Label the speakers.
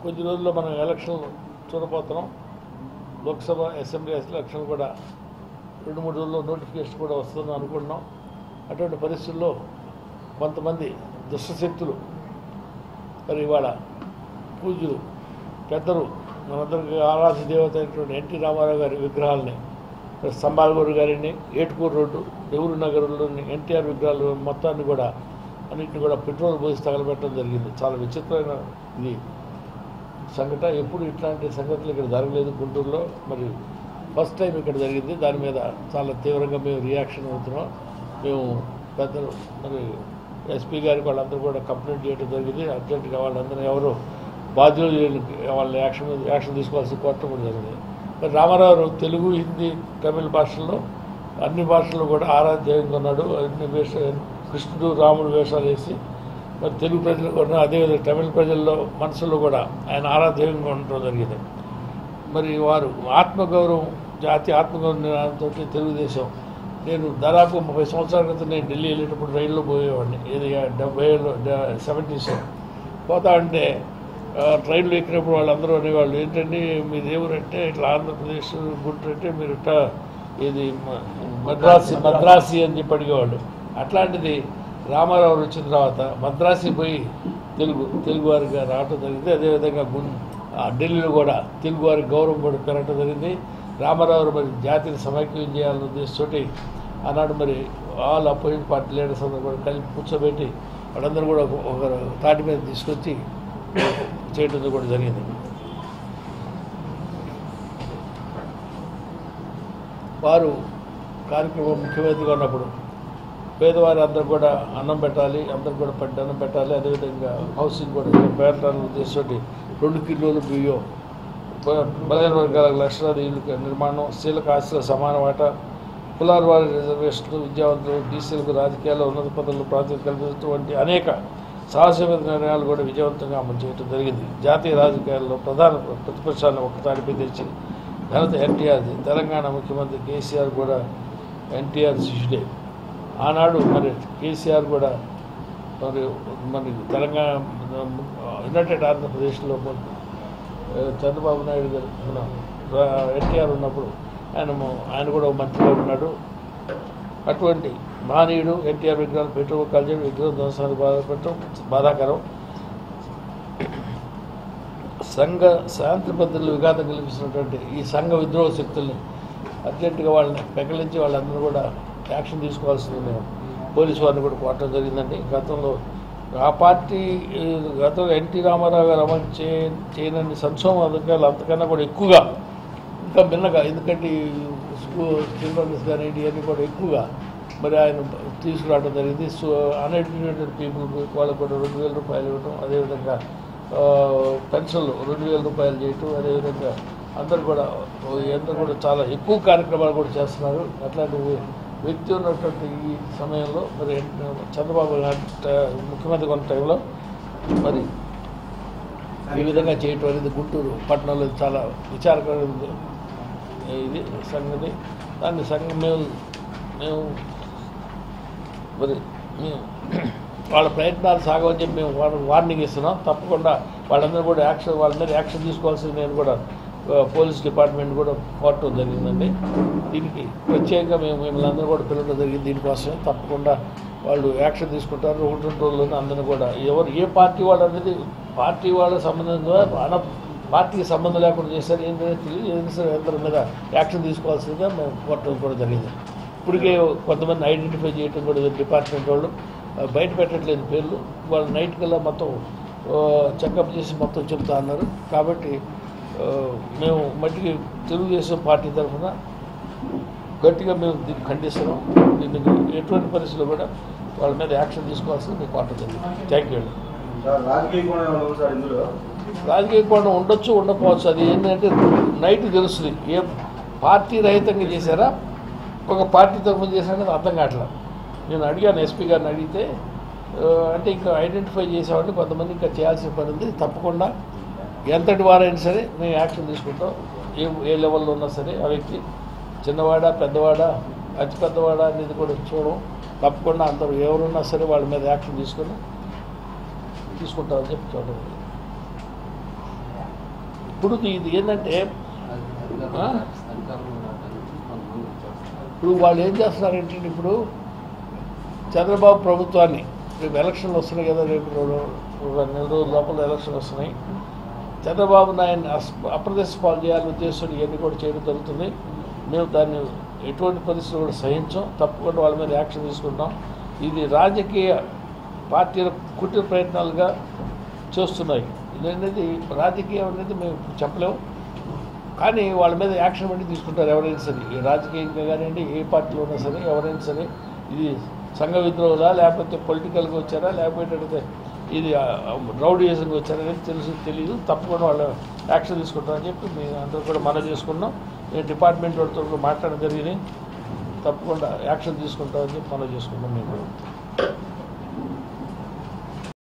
Speaker 1: కొద్ది రోజుల్లో మనం ఎలక్షన్ చూడబోతున్నాం లోక్సభ అసెంబ్లీ ఎలక్షన్ కూడా రెండు మూడు రోజుల్లో నోటిఫికేషన్ కూడా వస్తుందని అనుకుంటున్నాం అటువంటి పరిస్థితుల్లో కొంతమంది దుష్టశక్తులు మరి ఇవాళ పూజ్యులు పెద్దలు మనందరికీ ఆరాధ్య దేవత అయినటువంటి ఎన్టీ రామారావు గారి విగ్రహాలని స్తంభాలగూరు గారిని ఏటుకూరు రోడ్డు నెహ్రూ నగరంలోని ఎన్టీఆర్ విగ్రహాలు మొత్తాన్ని కూడా అన్నింటిని కూడా పెట్రోల్ పోసి తగలబెట్టడం జరిగింది చాలా విచిత్రమైన ఇది సంఘటన ఎప్పుడు ఇట్లాంటి సంఘటనలు ఇక్కడ జరగలేదు గుంటూరులో మరి ఫస్ట్ టైం ఇక్కడ జరిగింది దాని మీద చాలా తీవ్రంగా మేము రియాక్షన్ అవుతున్నాం మేము పెద్దలు మరి ఎస్పీ గారికి వాళ్ళందరూ కూడా కంప్లైంట్ చేయడం జరిగింది అర్జెంటుగా వాళ్ళందరూ ఎవరు బాధ్యులు లేని వాళ్ళ యాక్షన్ యాక్షన్ తీసుకోవాల్సి కోరటం కూడా జరిగింది మరి రామారావు తెలుగు హిందీ తమిళ భాషల్లో అన్ని భాషల్లో కూడా ఆరాధ్యంగా ఉన్నాడు అన్ని వేష కృష్ణుడు రాముడు వేషాలు వేసి మరి తెలుగు ప్రజలు కూడా అదేవిధంగా తమిళ ప్రజల్లో మనసులో కూడా ఆయన ఆరాధ్యంగా ఉండటం జరిగింది మరి వారు ఆత్మగౌరవం జాతి ఆత్మగౌరవంతో తెలుగుదేశం నేను దాదాపు ముప్పై సంవత్సరాల క్రితం నేను ఢిల్లీ వెళ్ళేటప్పుడు రైల్లో పోయేవాడిని ఇది డెబ్బై ఏళ్ళు సెవెంటీస్ పోతా ఉంటే ఆ, ట్రైన్లో ఎక్కినప్పుడు వాళ్ళందరూ అనేవాళ్ళు ఏంటంటే మీది ఎవరంటే ఇట్లా ఆంధ్రప్రదేశ్ గుంటూరు అంటే మీరు ఇట్లా ఇది మ- మద్రాసి మద్రాసి అని చెప్పి అడిగేవాళ్ళు అట్లాంటిది రామారావు వచ్చిన తర్వాత మద్రాసి పోయి తెలుగు తెలుగువారిగా రావటం జరిగింది అదేవిధంగా గుం ఆ ఢిల్లీలో కూడా తెలుగువారి గౌరవం కూడా పెరగటం జరిగింది రామారావు మరి జాతిని సమైక్యం చేయాలనే ఉద్దేశంతో ఆనాడు మరి ఆల్ అపోజిట్ పార్టీ లీడర్స్ అందరూ కూడా కలిపి కూర్చోబెట్టి వాళ్ళందరూ కూడా ఒక- ఒక తాటి మీద తీసుకొచ్చి చేయడం కూడా జరిగింది వారు కార్యక్రమం ముఖ్యమంత్రిగా ఉన్నప్పుడు పేదవారి అందరూ కూడా అన్నం పెట్టాలి అందరూ కూడా పట్టి అన్నం పెట్టాలి అదేవిధంగా హౌసింగ్ కూడా పెట్టాలని ఉద్దేశంతో రెండు కిలోలు బియ్యం బ- బలహీన వర్గాల లక్షలాది ఇల్లు నిర్మాణం స్త్రీలకు ఆస్తుల సమాన వాటా కులాల వారి రిజర్వేషన్లు విద్యావంతులు బీసీలకు రాజకీయాల్లో ఉన్నత పదవులు ప్రాతినిధ్యం కల్పించడం వంటి అనేక సాహసమైన నిర్ణయాలు కూడా విజయవంతంగా అమలు చేయడం జరిగింది జాతీయ రాజకీయాల్లో ప్రధాన ప్రతిపక్షాలను ఒక్కతాడిపై తెచ్చి ఘనత ఎన్టీఆర్ది తెలంగాణ ముఖ్యమంత్రి కేసీఆర్ కూడా ఎన్టీఆర్ శిష్యుడే ఆనాడు మరి కేసీఆర్ కూడా మరి మరి తెలంగాణ యునైటెడ్ ఆంధ్రప్రదేశ్లో మరి, ఆ, చంద్రబాబు నాయుడు గారు మన ఎన్టీఆర్ ఉన్నప్పుడు ఆయన మ- ఆయన కూడా ఒక మంత్రిగా ఉన్నాడు అటువంటి మహనీయుడు ఎన్టీఆర్ విగ్రహాలు పెట్రోల్ కాల్చడం విగ్రహం ధ్వంసాన్ని బాధపెట్టడం బాధాకరం సంఘ శాంతి భద్రతలు విఘాతం కల్పిస్తున్నటువంటి ఈ సంఘ విద్రోహ శక్తుల్ని అర్జెంటుగా వాళ్ళని పెకలించి వాళ్ళందరూ కూడా యాక్షన్ తీసుకోవాల్సింది మేము పోలీసు వారిని కూడా కోరటం జరిగిందండి గతంలో ఆ పార్టీ ఈ గతంలో ఎన్టీ రామారావు గారు అమలు చే చేయనన్ని సంక్షోభ పథకాలు అంతకన్నా కూడా ఎక్కువగా ఇంకా భిన్నగా ఎందుకంటే ఈ స్కూల్ చిల్డ్రన్స్ కానీ ఇవన్నీ కూడా ఎక్కువగా మరి ఆయన తీసుకురావడం జరిగింది సో అన్ఎడ్యుకేటెడ్ పీపుల్ వాళ్ళకు కూడా రెండు వేల రూపాయలు ఇవ్వడం అదేవిధంగా ఆ, పెన్షన్లు రెండు వేల రూపాయలు చేయటం అదేవిధంగా అందరు కూడా అందరూ కూడా చాలా ఎక్కువ కార్యక్రమాలు కూడా చేస్తున్నారు అట్లాంటి వ్యక్తి ఉన్నటువంటి ఈ సమయంలో మరి చంద్రబాబు నాయుడు ట- ముఖ్యమంత్రి ఉన్న టైంలో మరి ఈ విధంగా చేయటం అనేది గుంటూరు పట్టణంలో చాలా విచారకరమైనది ఇది సంగతి దాన్ని సంఘం మేము మేము మరి మేము వాళ్ళ ప్రయత్నాలు సాగవని చెప్పి మేము వాళ్ళ వార్నింగ్ ఇస్తున్నాం తప్పకుండా వాళ్ళందరూ కూడా యాక్షన్ వాళ్ళ మీద యాక్షన్ తీసుకోవాల్సింది నేను కూడా ఆ, పోలీస్ డిపార్ట్మెంట్ కూడా కోరటం జరిగిందండి దీనికి ప్రత్యేకంగా మేము మిమ్మల్ని అందరూ కూడా పిలవడం జరిగింది దీనికోసమే తప్పకుండా వాళ్ళు యాక్షన్ తీసుకుంటారు ఒకటి రెండు రోజుల్లోనే అందరినీ కూడా ఎవరు ఏ పార్టీ వాళ్ళు అనేది పార్టీ వాళ్ళ సంబంధంగా అన పార్టీకి సంబంధం లేకుండా చేశారు ఏంటంటే తెలియదు ఏదైనా సరే అందరి మీద యాక్షన్ తీసుకోవాల్సిందిగా మేము కోరటం కూడా జరిగింది ఇప్పటికే కొంతమంది ఐడెంటిఫై చేయటం కూడా డిపార్ట్మెంట్ వాళ్ళు ఆ, బయట పెట్టట్లేదు పేర్లు వాళ్ళు నైట్ కల్లా మొత్తం చెకప్ చేసి మొత్తం చెప్తా అన్నారు కాబట్టి ఆ, మేము మట్టికి తెలుగుదేశం పార్టీ తరఫున గట్టిగా మేము దీన్ని ఖండిస్తున్నాం దీనికి ఎటువంటి పరిస్థితుల్లో కూడా వాళ్ళ మీద యాక్షన్ తీసుకోవాల్సింది మీకు కోరటం జరిగింది థ్యాంక్ యూ అండి
Speaker 2: సార్ రాజకీయ కోణం ఏమైనా ఉంది సార్ ఇందులో
Speaker 1: రాజకీయ కోణం ఉండొచ్చు ఉండకపోవచ్చు అది ఏంటంటే నైట్ తెలుస్తుంది ఏ పార్టీ రహితంగా చేశారా ఒక పార్టీ తరఫున చేశారనేది అర్థం కావట్లేదు నేను అడిగాను ఎస్పీ గారిని అడిగితే ఆ, అంటే ఇంకా ఐడెంటిఫై చేసామంటే కొంతమంది ఇంకా చేయాల్సిన పని ఉంది తప్పకుండా ఎంతటి వారైనా సరే మేము యాక్షన్ తీసుకుంటాం ఏ ఏ లెవెల్లో ఉన్నా సరే ఆ వ్యక్తి చిన్నవాడా పెద్దవాడా అతి పెద్దవాడా అనేది కూడా చూడడం తప్పకుండా అందరూ ఎవరున్నా సరే వాళ్ళ మీద యాక్షన్ తీసుకొని తీసుకుంటామని చెప్పి చూడడం ఇప్పుడు ఇది ఏంటంటే ఆ? ఇప్పుడు వాళ్ళు ఏం చేస్తున్నారంటే ఇప్పుడు చంద్రబాబు ప్రభుత్వాన్ని రేపు ఎలక్షన్లు వస్తున్నాయి కదా రేపు రెండు రెండు నెల రోజుల లోపల ఎలక్షన్లు వస్తున్నాయి చంద్రబాబు నాయుడు అప్రదేశ్ పాలు చేయాలని ఉద్దేశం ఇవన్నీ కూడా చేయడం జరుగుతుంది మేము దాన్ని ఎటువంటి పరిస్థితులు కూడా సహించాం తప్పకుండా వాళ్ళ మీద యాక్షన్ తీసుకుంటాం ఇది రాజకీయ పార్టీల కుట్ర ప్రయత్నాలుగా చేస్తున్నాయి ఇదనేది రాజకీయం అనేది మేము ఇప్పుడు చెప్పలేము కానీ వాళ్ళ మీద యాక్షన్ బట్టి తీసుకుంటారు ఎవరైనా సరే ఏ రాజకీయంగా కానివ్వండి ఏ పార్టీలో ఉన్నా సరే ఎవరైనా సరే ఇది సంఘ విద్రోహులా లేకపోతే పొలిటికల్గా వచ్చారా లేకపోతే ఇది రౌడీయిజంగా వచ్చారా అనేది తెలుసు తెలియదు తప్పకుండా వాళ్ళు యాక్షన్ తీసుకుంటారని చెప్పి మేము అందరూ కూడా మనం చేసుకున్నాం మేము డిపార్ట్మెంట్ వాళ్ళతో కూడా మాట్లాడడం జరిగింది తప్పకుండా యాక్షన్ తీసుకుంటామని చెప్పి మనం చేసుకున్నాం మేము కూడా